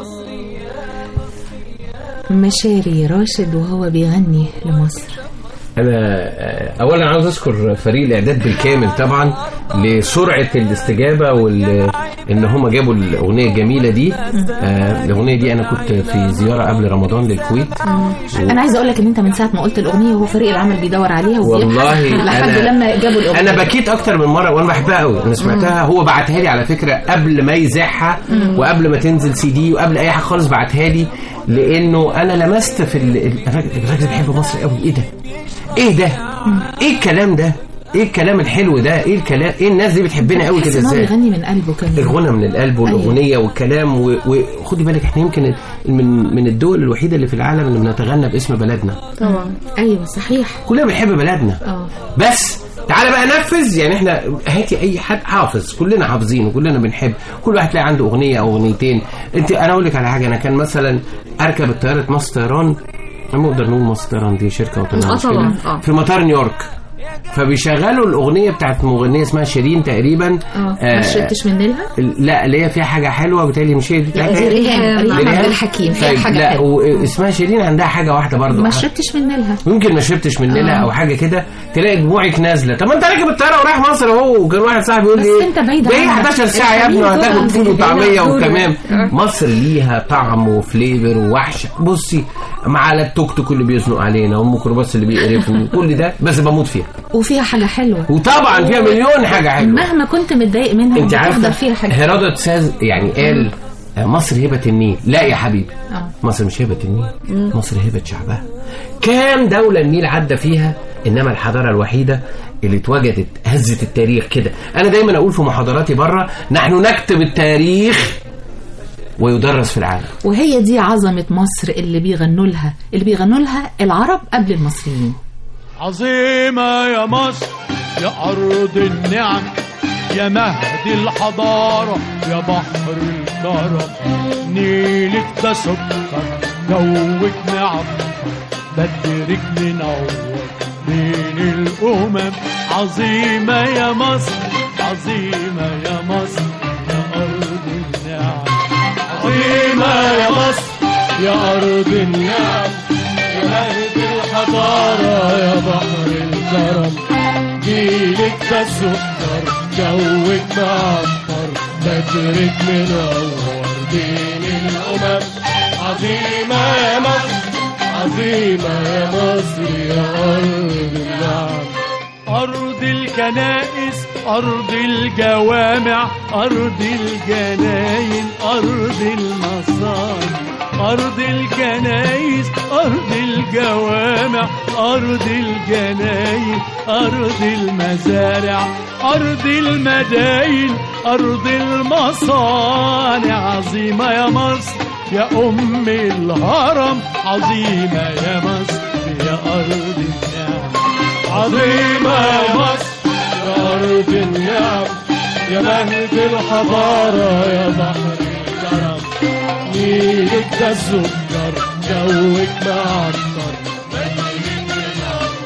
مشاري راشد وهو بيغني لمصر انا آه، اولا عاوز اشكر فريق الاعداد بالكامل طبعا لسرعه الاستجابه وال ان هم جابوا الاغنيه الجميله دي آه، الاغنيه دي انا كنت في زياره قبل رمضان للكويت انا عايزه اقول لك ان انت من ساعه ما قلت الاغنيه وهو فريق العمل بيدور عليها وبيبحث والله لحد أنا- لما جابوا الاغنيه انا بكيت اكتر من مره وانا بحبها قوي انا سمعتها هو بعتها لي على فكره قبل ما يذاعها وقبل ما تنزل سي دي وقبل اي حاجه خالص بعتها لي لانه انا لمست في ال- ال- الراجل الراجل بيحب مصر قوي ايه ده ايه ده ايه الكلام ده ايه الكلام الحلو ده ايه الكلام ايه الناس دي بتحبنا قوي تحس كده ان هو ازاي بيغني من قلبه كمان الغنى من القلب والاغنيه والكلام و- وخدي بالك احنا يمكن من من الدول الوحيده اللي في العالم اللي بنتغنى باسم بلدنا طبعا ايوه صحيح كلنا بنحب بلدنا اه بس تعالى بقى نفذ يعني احنا هاتي اي حد حافظ كلنا حافظين وكلنا بنحب كل واحد تلاقي عنده اغنيه او اغنيتين انت انا اقول لك على حاجه انا كان مثلا اركب الطياره مصر طيران نقدر نقول مصر طيران دي شركه وطنيه آه مش كده؟ طبعاً، آه. في مطار نيويورك فبيشغلوا الاغنيه بتاعت مغنيه اسمها شيرين تقريبا اه ما شربتش من نيلها لا اللي هي فيها حاجه حلوه بتهيألي مش هي دي لا بتاعتها دي إيه؟ ريهام ريهام ريهام؟ عبد الحكيم فيها طيب حاجه لا حلوه واسمها شيرين عندها حاجه واحده برضه ما شربتش من نيلها ممكن ما شربتش من ليلة او حاجه كده تلاقي دموعك نازله طب ما انت راكب الطياره ورايح مصر اهو وكان واحد صاحبي يقول بس لي انت بعيد ايه عنها. 11 ساعه يا ابني الخليج وهتاكل طبعاً فول زي وطعميه دول. وكمان مصر ليها طعم وفليفر ووحشه بصي مع على التوك توك اللي بيزنق علينا والميكروباص اللي بيقرفني كل ده بس بموت فيها وفيها حاجه حلوه وطبعا فيها مليون حاجه حلوه مهما كنت متضايق منها انت بتفضل عارفه فيها حاجه هيرودوت ساز يعني قال مصر هبه النيل لا يا حبيبي اه مصر مش هبه النيل مصر هبه شعبها كام دوله النيل عدى فيها انما الحضاره الوحيده اللي اتوجدت هزت التاريخ كده انا دايما اقول في محاضراتي بره نحن نكتب التاريخ ويدرس في العالم وهي دي عظمه مصر اللي بيغنوا لها اللي بيغنوا لها العرب قبل المصريين عظيمة يا مصر يا أرض النعم يا مهد الحضارة يا بحر الكرم نيلك ده سكر جوك نعم بدرك منور بين الأمم عظيمة يا مصر عظيمة يا مصر يا أرض النعم عظيمة يا مصر يا أرض النعم يا مهد الحضارة يا بحر الكرم جيلك ده سكر جوك معطر بدرك منور بين الأمم عظيمة يا مصر عظيمة يا مصر يا أرض النعم أرض الكنائس أرض الجوامع أرض الجناين أرض المصانع أرض الكنائس أرض الجوامع أرض الجناين أرض المزارع أرض المداين أرض المصانع عظيمة يا مصر يا أم الهرم عظيمة يا مصر يا أرض النعم عظيمة يا مصر يا أرض النعم يا مهد الحضارة يا بحر الكرم نيلك ده السكر جوك معطر بدرك منور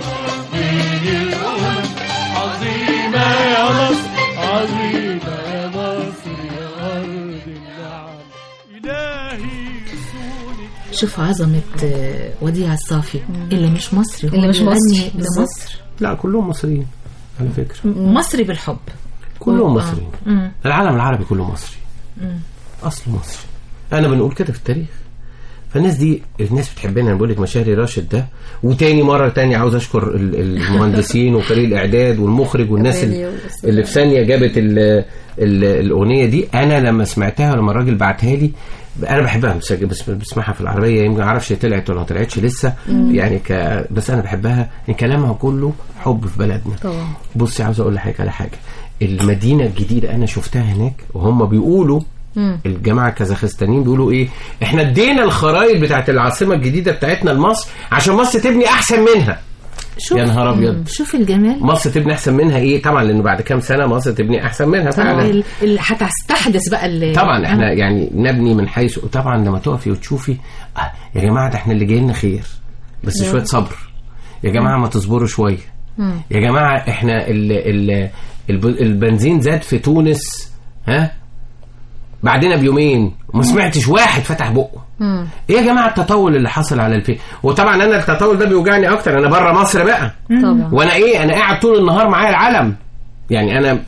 شوف عظمة آه، وديع الصافي اللي مش مصري هو اللي مش بيغني مصري، بالظبط. لمصر لا كلهم مصريين على فكره مصري بالحب كلهم آه. مصريين مم. العالم العربي كله مصري اصله مصري انا بنقول كده في التاريخ فالناس دي الناس بتحبنا انا بقول لك مشاري راشد ده وتاني مره تاني عاوز اشكر ال- المهندسين وفريق الاعداد والمخرج والناس اللي, اللي في ثانيه جابت ال ال الاغنيه دي انا لما سمعتها لما الراجل بعتها لي انا بحبها بس بس بسمعها في العربيه يمكن ما اعرفش هي طلعت ولا ما طلعتش لسه يعني ك بس انا بحبها ان كلامها كله حب في بلدنا طبعا بصي عاوز اقول لحضرتك على حاجه المدينه الجديده انا شفتها هناك وهم بيقولوا الجماعه الكازاخستانيين بيقولوا ايه احنا ادينا الخرايط بتاعت العاصمه الجديده بتاعتنا لمصر عشان مصر تبني احسن منها شوف يا نهار أبيض. شوف الجمال مصر تبني احسن منها ايه طبعا لانه بعد كام سنه مصر تبني احسن منها فعلا ال- ال- هتستحدث بقى ال- طبعا احنا يعني نبني من حيث طبعا لما تقفي وتشوفي آه يا جماعه ده احنا اللي جاي لنا خير بس شويه صبر يا جماعه ما تصبروا شويه يا جماعه احنا ال ال الب- البنزين زاد في تونس ها بعدنا بيومين وما سمعتش واحد فتح بقه ايه يا جماعه التطول اللي حصل على الفي وطبعا انا التطول ده بيوجعني اكتر انا بره مصر بقى طبعا وانا ايه انا قاعد طول النهار معايا العلم يعني انا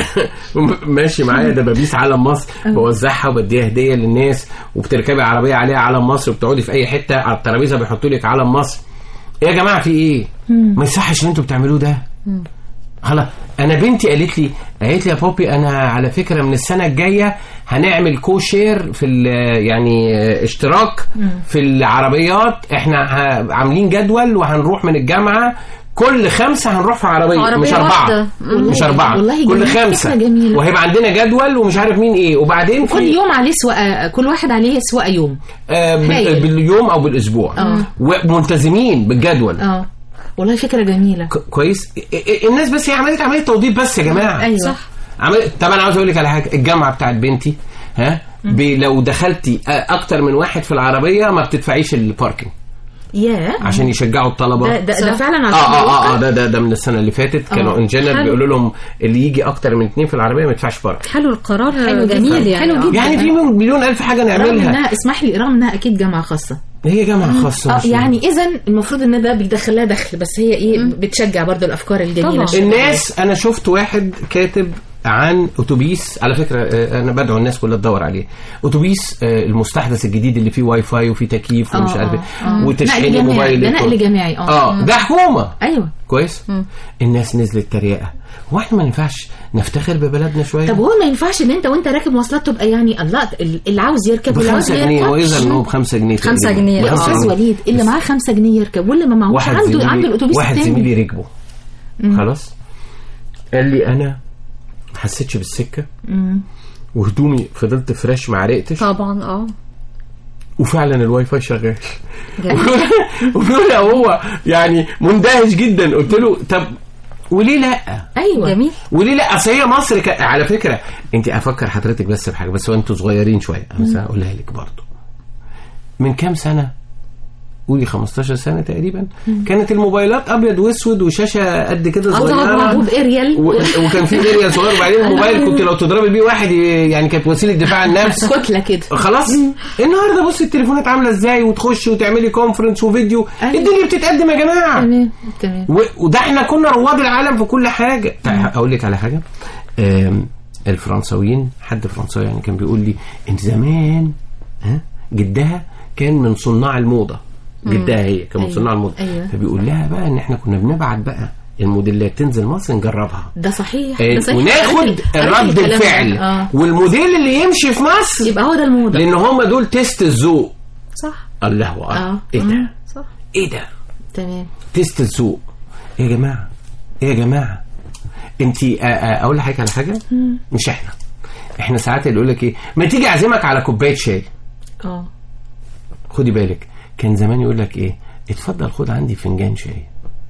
ماشي معايا دبابيس علم مصر بوزعها وبديها هديه للناس وبتركبي عربيه عليها علم مصر وبتقعدي في اي حته على الترابيزه بيحطوا لك علم مصر ايه يا جماعه في ايه ما يصحش اللي انتوا بتعملوه ده خلاص انا بنتي قالت لي قالت لي يا بوبي انا على فكره من السنه الجايه هنعمل كو شير في ال- يعني اشتراك في العربيات احنا ه- عاملين جدول وهنروح من الجامعه كل خمسه هنروح في عربيه, عربية مش اربعه واحدة. والله- مش اربعه والله كل جميل. خمسه فكرة جميلة. وهيبقى عندنا جدول ومش عارف مين ايه وبعدين كل في يوم عليه سواقه كل واحد عليه سواقه يوم آه بال- هايل. باليوم او بالاسبوع آه. وملتزمين بالجدول اه والله فكره جميله ك- كويس ا- ا- الناس بس هي عمليه عمليه توضيب بس يا جماعه ايوه صح. عمل... طب انا عاوز اقول لك على حاجه الجامعه بتاعت بنتي ها ب... لو دخلتي آه، اكتر من واحد في العربيه ما بتدفعيش الباركنج ياه عشان يشجعوا الطلبه ده ده, ده صح. فعلا على اه أرض اه اه, الواقع؟ آه ده, ده ده من السنه اللي فاتت كانوا آه. ان جنرال حلو. بيقولوا لهم اللي يجي اكتر من اثنين في العربيه ما يدفعش باركنج حلو القرار حلو جداً. جميل يعني حلو آه. جداً. يعني في مليون الف حاجه رغم نعملها انها اسمح لي رغم انها اكيد جامعه خاصه هي جامعه خاصه اه مش- يعني اذا المفروض ان ده بيدخل لها دخل بس هي ايه بتشجع برضو الافكار الجميله طبعاً. الشبابية. الناس انا شفت واحد كاتب عن اتوبيس على فكره آه، انا بدعو الناس كلها تدور عليه اتوبيس آه، المستحدث الجديد اللي فيه واي فاي وفيه تكييف ومش آه، عارف آه، ايه آه. وتشحيل نقل جماعي. موبايل ده نقل جماعي اه اه ده حكومه ايوه كويس الناس نزلت تريقه هو احنا ما ينفعش نفتخر ببلدنا شويه طب هو ما ينفعش ان انت وانت راكب مواصلات تبقى يعني الله اللي عاوز يركب واللي عاوز بخمسة ما جنيه يركبش. واذا ان هو بخمسة جنيه خمسة تقريباً. جنيه. يا بخمسة استاذ جنيه. وليد اللي معاه خمسة جنيه يركب واللي ما معهوش واحد عنده زميلي عنده الاتوبيس واحد التاني. زميلي ركبه خلاص قال لي انا ما حسيتش بالسكه وهدومي فضلت فريش ما عرقتش طبعا اه وفعلا الواي فاي شغال جميل. وبيقول لي هو يعني مندهش جدا قلت له طب وليه لا ايوه جميل وليه لا اصل هي مصر ك... على فكره انت افكر حضرتك بس بحاجه بس وانتوا صغيرين شويه بس هقولها لك برضه من كام سنه قولي 15 سنه تقريبا كانت الموبايلات ابيض واسود وشاشه قد كده الله صغيره باريال و... وكان في اريال صغير وبعدين الموبايل كنت لو تضربي بيه واحد ي- يعني كانت وسيله دفاع عن النفس كتله كده خلاص النهارده بص التليفونات عامله ازاي وتخشي وتعملي كونفرنس وفيديو أيوة. الدنيا بتتقدم يا جماعه تمام تمام و- وده احنا كنا رواد العالم في كل حاجه طيب اقول لك على حاجه آم، الفرنساويين حد فرنساوي يعني كان بيقول لي ان زمان ها جدها كان من صناع الموضه جدها هي كان من أيوة. صناع الموضه أيوة. فبيقول لها بقى ان احنا كنا بنبعت بقى الموديلات تنزل مصر نجربها ده صحيح آه، ده صحيح وناخد قريت- قريت رد الكلام ده. الفعل اه والموديل اللي يمشي في مصر يبقى هو ده الموضه لان هم دول تيست الذوق صح الله اكبر اه ايه ده مم. صح ايه ده تمام تيست السوق إيه يا جماعه ايه يا جماعه انت اقول لحضرتك على حاجه مش احنا احنا ساعات اللي يقول لك ايه ما تيجي اعزمك على كوبايه شاي اه خدي بالك كان زمان يقول لك ايه اتفضل خد عندي فنجان شاي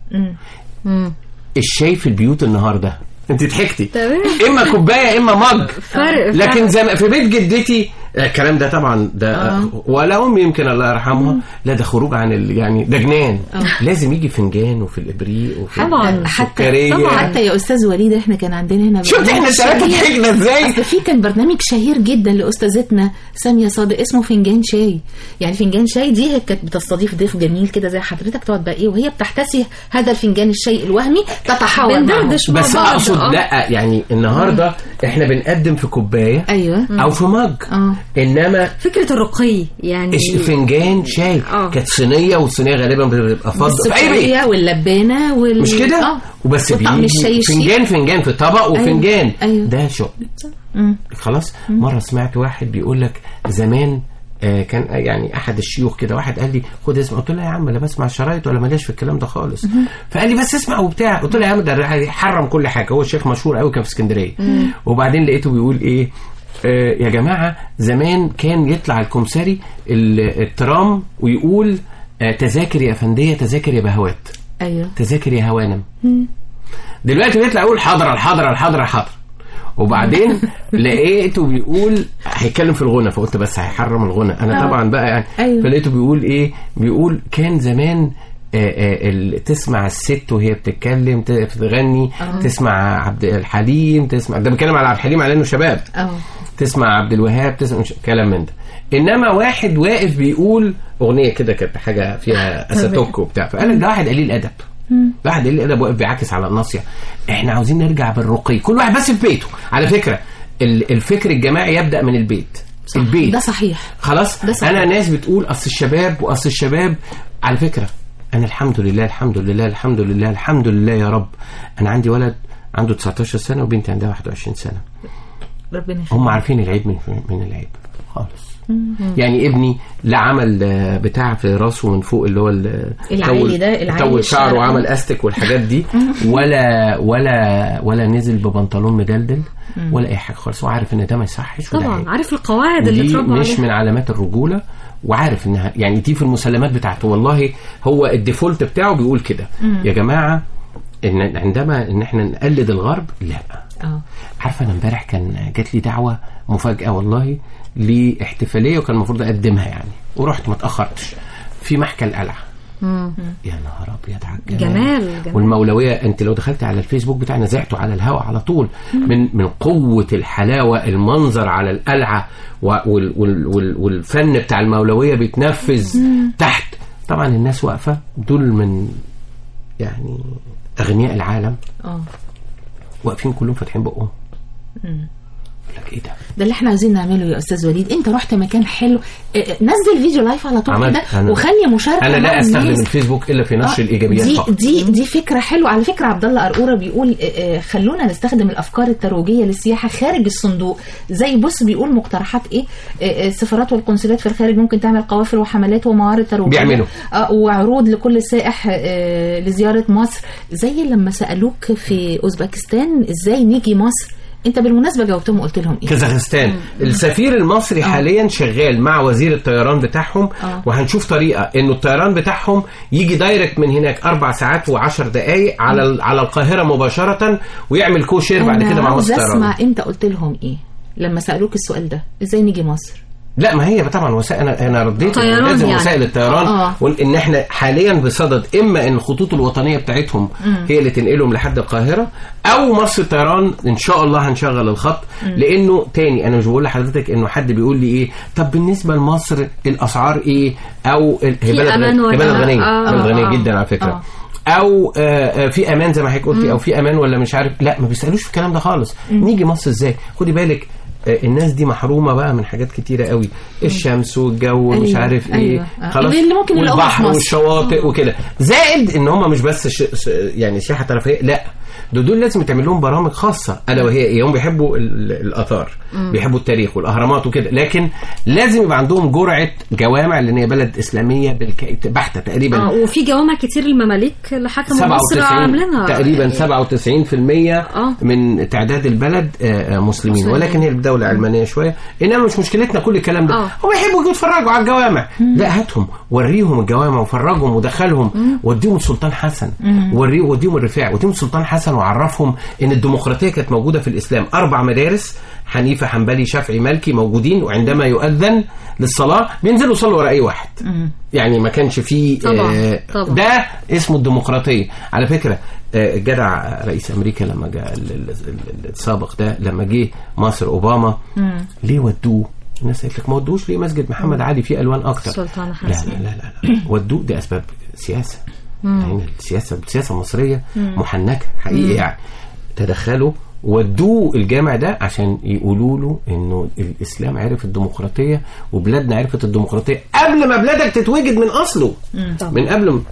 مم. الشاي في البيوت النهارده انت ضحكتي تمام. اما كوبايه اما مج فرق لكن زم... في بيت جدتي الكلام ده طبعا ده آه. ولا امي يمكن الله يرحمها لا ده خروج عن ال... يعني ده جنان لازم يجي فنجان وفي الابريق وفي طبعاً. السكريه طبعا حتى يا استاذ وليد احنا كان عندنا هنا شفت برنامج احنا الثلاثه شهير. ضحكنا ازاي اصل في كان برنامج شهير جدا لاستاذتنا ساميه صادق اسمه فنجان شاي يعني فنجان شاي دي هي كانت بتستضيف ضيف جميل كده زي حضرتك تقعد بقى ايه وهي بتحتسي هذا الفنجان الشاي الوهمي تتحاور معه بندردش مع بس بعض. اقصد آه. لا يعني النهارده احنا بنقدم في كوبايه ايوه او في مج اه انما فكره الرقي يعني إيش فنجان شاي آه. كانت صينيه والصينيه غالبا بتبقى فضه في اي بيت السكريه واللبانه وال مش كده اه وبس وطعم الشاي بيجي الشيك. فنجان فنجان في طبق وفنجان أيوة. ده شغل مم. خلاص مره سمعت واحد بيقول لك زمان آه، كان يعني احد الشيوخ كده واحد قال لي خد اسمع قلت له يا عم لا بسمع شرايط ولا ماليش في الكلام ده خالص فقال لي بس اسمع وبتاع قلت له يا عم ده حرم كل حاجه هو الشيخ مشهور قوي كان في اسكندريه وبعدين لقيته بيقول ايه آه، يا جماعه زمان كان يطلع الكمساري ال- الترام ويقول آه، تذاكر يا افنديه تذاكر يا بهوات ايوه تذاكر يا هوانم دلوقتي بيطلع يقول حاضر الحاضر الحاضر الحاضر وبعدين لقيته بيقول هيتكلم في الغنى فقلت بس هيحرم الغنى انا آه. طبعا بقى يعني أيوة. فلقيته بيقول ايه بيقول كان زمان آه، آه، ال- تسمع الست وهي بتتكلم ت- تغني آه. تسمع عبد الحليم تسمع ده بيتكلم على عبد الحليم على انه شباب اه تسمع عبد الوهاب تسمع مش كلام من ده انما واحد واقف بيقول اغنيه كده كانت حاجه فيها اساتوك وبتاع فقال لك ده واحد قليل ادب ده واحد قليل ادب واقف بيعاكس على الناصيه احنا عاوزين نرجع بالرقي كل واحد بس في بيته على فكره ال- الفكر الجماعي يبدا من البيت البيت ده صحيح خلاص ده صحيح. انا ناس بتقول اصل الشباب واصل الشباب على فكره انا الحمد لله الحمد لله الحمد لله الحمد لله يا رب انا عندي ولد عنده 19 سنه وبنتي عندها 21 سنه ربنا يخليك هم عارفين العيب من من العيب خالص يعني ابني لا عمل آه، بتاع في راسه من فوق اللي هو ال- العالي طول- ده، العالي طول شعره الشعر. وعمل استك والحاجات دي ولا ولا ولا نزل ببنطلون مدلدل ولا اي حاجه خالص هو عارف ان ده ما يصحش وده طبعا عيب. عارف القواعد اللي دي اتربى مش عليها من علامات الرجوله وعارف انها يعني دي في المسلمات بتاعته والله هو الديفولت بتاعه بيقول كده يا جماعه ان عندما ان احنا نقلد الغرب لا اه عارفه انا امبارح كان جات لي دعوه مفاجاه والله لاحتفاليه وكان المفروض اقدمها يعني ورحت ما اتاخرتش في محكى القلعه يا نهار ابيض على الجمال جمال جمال والمولويه انت لو دخلت على الفيسبوك بتاعنا زعته على الهواء على طول من من قوه الحلاوه المنظر على القلعه و- وال وال وال والفن بتاع المولويه بيتنفذ تحت طبعا الناس واقفه دول من يعني اغنياء العالم اه واقفين كلهم فاتحين بقهم يقول لك ايه ده ده اللي احنا عايزين نعمله يا استاذ وليد انت رحت مكان حلو اه، اه، نزل فيديو لايف على طول عملت. كده أنا- وخلي مشاركه انا مع لا استخدم الناس. الفيسبوك الا في نشر آه، الايجابيات دي فقط دي دي فكره حلوه على فكره عبد الله قرقوره بيقول آه، آه، خلونا نستخدم الافكار الترويجيه للسياحه خارج الصندوق زي بص بيقول مقترحات ايه آه، آه، السفارات والقنصلات في الخارج ممكن تعمل قوافل وحملات ومعارض ترويجيه بيعملوا. آه، وعروض لكل سائح آه، لزياره مصر زي لما سالوك في اوزبكستان ازاي نيجي مصر انت بالمناسبه جاوبتهم وقلت لهم ايه كازاخستان السفير المصري حاليا شغال مع وزير الطيران بتاعهم آه. وهنشوف طريقه انه الطيران بتاعهم يجي دايركت من هناك اربع ساعات وعشر دقائق على ال- على القاهره مباشره ويعمل كوشير بعد أنا كده مع عاوز مصر الطيران اسمع انت قلت لهم ايه لما سالوك السؤال ده ازاي نيجي مصر لا ما هي طبعا وسائل انا انا رديت طيران لازم يعني. وسائل الطيران آه. وان احنا حاليا بصدد اما ان الخطوط الوطنيه بتاعتهم هي اللي تنقلهم لحد القاهره او مصر الطيران ان شاء الله هنشغل الخط لانه تاني انا مش بقول لحضرتك انه حد بيقول لي ايه طب بالنسبه لمصر الاسعار ايه او ال- هي في بلد أمان غنية- ولا- هي بلد غنيه آه، بلد آه، غنيه آه. جدا على فكره آه. او آه، آه، في امان زي ما حضرتك قلتي او في امان ولا مش عارف لا ما بيسالوش في الكلام ده خالص نيجي مصر ازاي خدي بالك آه، الناس دي محرومه بقى من حاجات كتيره قوي الشمس والجو ومش أيوة، عارف ايه أيوة. آه. خلاص اللي ممكن يلاقوها في والبحر مصر. والشواطئ وكده زائد ان هم مش بس ش... ش... يعني سياحه ترفيهيه لا ده دول لازم يتعمل لهم برامج خاصه الا وهي ايه هم بيحبوا ال- الاثار بيحبوا التاريخ والاهرامات وكده لكن لازم يبقى عندهم جرعه جوامع لان هي بلد اسلاميه بالك... بحته تقريبا اه وفي جوامع كتير المماليك اللي حكموا مصر 97 عاملينها تقريبا 97% آه. من تعداد البلد آه، آه، مسلمين مسلمين. ولكن هي الدولة دوله علمانيه شويه انما مش مشكلتنا كل الكلام ده آه. هم يحبوا يجوا يتفرجوا على الجوامع لا هاتهم وريهم الجوامع وفرجهم ودخلهم وديهم السلطان حسن وريه وديهم الرفاع وديهم السلطان حسن وعرفهم ان الديمقراطيه كانت موجوده في الاسلام اربع مدارس حنيفه حنبلي شافعي مالكي موجودين وعندما يؤذن للصلاه بينزلوا يصلوا ورا اي واحد يعني ما كانش فيه طبعاً، آه، طبعاً. ده اسمه الديمقراطيه على فكره آه، الجدع رئيس امريكا لما جاء ال- ال- ال- السابق ده لما جه مصر اوباما ليه ودوه الناس قالت لك ما ودوش ليه مسجد محمد علي فيه الوان اكتر سلطان لا حسن. لا لا لا, لا. ودوه دي اسباب سياسه يعني السياسه السياسه المصريه محنكه حقيقي يعني تدخلوا ودوه الجامع ده عشان يقولوا له انه الاسلام عرف الديمقراطيه وبلادنا عرفت الديمقراطيه قبل ما بلادك تتوجد من اصله من قبل ما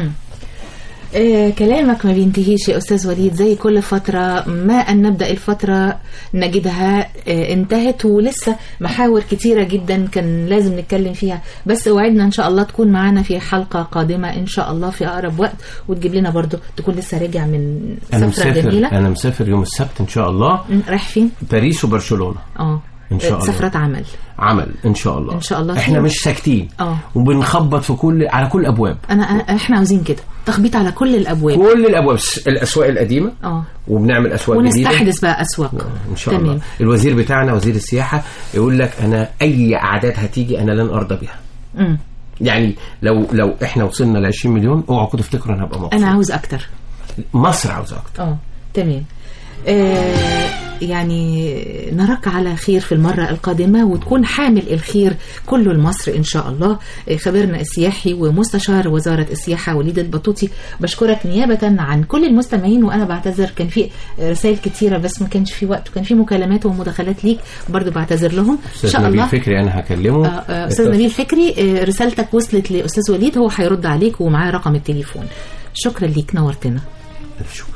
آه كلامك ما بينتهيش يا أستاذ وليد زي كل فترة ما أن نبدأ الفترة نجدها آه انتهت ولسه محاور كتيرة جدا كان لازم نتكلم فيها بس وعدنا إن شاء الله تكون معانا في حلقة قادمة إن شاء الله في أقرب وقت وتجيب لنا برضو تكون لسه راجع من انا سفرة مسافر جميلة انا مسافر يوم السبت ان شاء الله م، رايح فين؟ باريس وبرشلونه اه إن شاء آه، الله. سفرة عمل عمل ان شاء الله إن شاء الله احنا خير. مش ساكتين آه. وبنخبط في كل على كل الابواب أنا أنا- إحنا عاوزين كده تخبيط على كل الأبواب كل الابواب الاسواق القديمه اه وبنعمل اسواق جديده ونستحدث بقى أسواق ان شاء تمام. الله الوزير بتاعنا وزير السياحه يقول لك انا اي اعداد هتيجي انا لن ارضى بها مم. يعني لو لو احنا وصلنا ل 20 مليون اوعوا كنتوا تفتكروا انا هبقى مبسوط أنا عاوز أكتر مصر عاوزه اكتر اه تمام آه يعني نراك على خير في المرة القادمة وتكون حامل الخير كله لمصر إن شاء الله آه، خبيرنا السياحي ومستشار وزارة السياحة وليد البطوطي بشكرك نيابة عن كل المستمعين وأنا بعتذر كان في رسائل كتيرة بس ما كانش في وقت وكان في مكالمات ومداخلات ليك برضو بعتذر لهم إن استاذ شاء نبيل الله فكري انا هكلمه آه، آه، أستاذ نبيل فكري آه، رسالتك وصلت لأستاذ وليد هو هيرد عليك ومعاه رقم التليفون شكرا ليك نورتنا الف شكر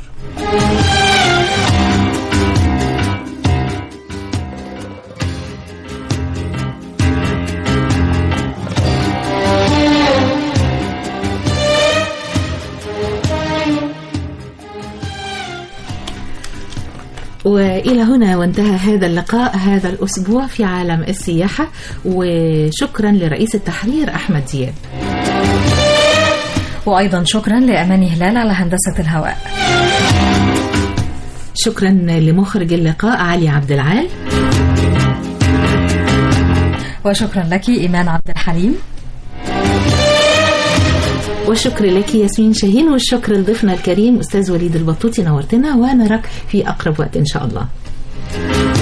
وإلى هنا وانتهى هذا اللقاء هذا الأسبوع في عالم السياحة وشكرا لرئيس التحرير أحمد دياب وأيضا شكرا لأماني هلال على هندسة الهواء شكرا لمخرج اللقاء علي عبد العال وشكرا لك إيمان عبد الحليم والشكر لك ياسمين شاهين والشكر لضيفنا الكريم أستاذ وليد البطوطي نورتنا ونراك في أقرب وقت إن شاء الله